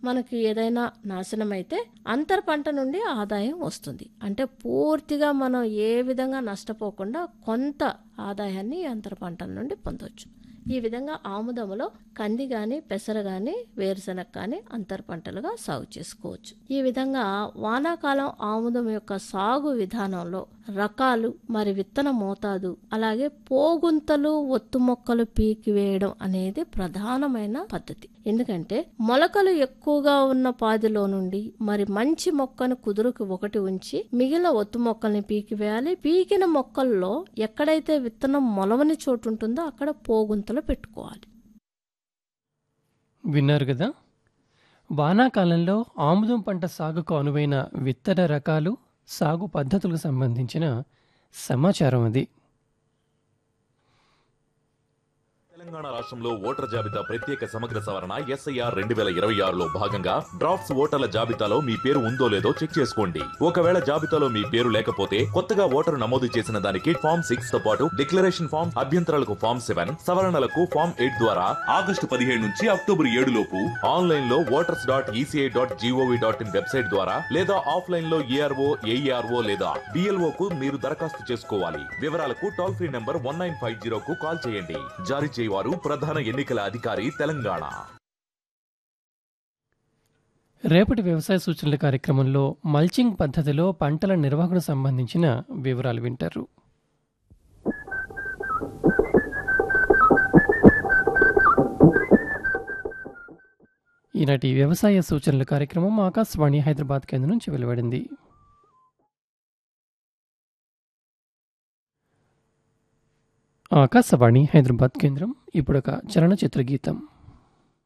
మనకి ఏదైనా నాశనం అయితే అంతర పంట నుండి ఆదాయం వస్తుంది అంటే పూర్తిగా మనం ఏ విధంగా నష్టపోకుండా కొంత ఆదాయాన్ని ఈ అంతర పంటల నుండి పొందవచ్చు ఈ విధంగా ఆముదములో కంది గాని పెసర గాని వేరుశనగ కానీ అంతర పంటలుగా సాగు చేసుకోవచ్చు ఈ విధంగా వానాకాలం ఆముదం యొక్క సాగు విధానంలో రకాలు మరి విత్తన మోతాదు అలాగే పోగుంతలు ఒత్తు మొక్కలు పీకివేయడం అనేది ప్రధానమైన పద్ధతి ఎందుకంటే మొలకలు ఎక్కువగా ఉన్న పాదిలో నుండి మరి మంచి మొక్కను కుదురుకు ఒకటి ఉంచి మిగిలిన ఒత్తు మొక్కల్ని పీకివేయాలి పీకిన మొక్కల్లో ఎక్కడైతే విత్తనం మొలవని చోటు ఉంటుందో అక్కడ పోగుంతలు పెట్టుకోవాలి విన్నారు కదా వానాకాలంలో ఆముదం పంట సాగుకు అనువైన విత్తన రకాలు సాగు పద్ధతులకు సంబంధించిన సమాచారం అది తెలంగాణ రాష్ట్రంలో ఓటర్ జాబితా ప్రత్యేక సమగ్ర సవరణ ఎస్ఐఆర్ రెండు వేల ఇరవై ఆరులో భాగంగా డ్రాఫ్ట్స్ ఓటర్ల జాబితాలో మీ పేరు ఉందో లేదో చెక్ చేసుకోండి ఒకవేళ జాబితాలో మీ పేరు లేకపోతే కొత్తగా ఓటరు నమోదు చేసిన దానికి ఫామ్ సిక్స్ తో పాటు డిక్లరేషన్ ఫామ్ అభ్యంతరాలకు ఫామ్ సెవెన్ సవరణలకు ఫామ్ ఎయిట్ ద్వారా ఆగస్టు పదిహేడు నుంచి అక్టోబర్ ఏడు లోపు ఆన్లైన్ లో voters dot ECI dot G O V dot in website ద్వారా లేదా ఆఫ్లైన్ లో ఏఆర్ఓ ఏఈఆర్ఓ లేదా డిఎల్ఓ కు మీరు దరఖాస్తు చేసుకోవాలి వివరాలకు toll free number one nine five జీరోకు కాల్ చేయండి జారీ చేయవారు ప్రధాన ఎన్నికల అధికారి తెలంగాణ రేపటి వ్యవసాయ సూచనల కార్యక్రమంలో మల్చింగ్ పద్ధతిలో పంటల నిర్వహణ సంబంధించిన వివరాలు వింటారు ఈనాటి వ్యవసాయ సూచనల కార్యక్రమం ఆకాశవాణి హైదరాబాద్ కేంద్రం నుంచి వెలువడింది ఆకాశవాణి హైదరాబాద్ కేంద్రం ఇప్పుడొక చలనచిత్ర గీతం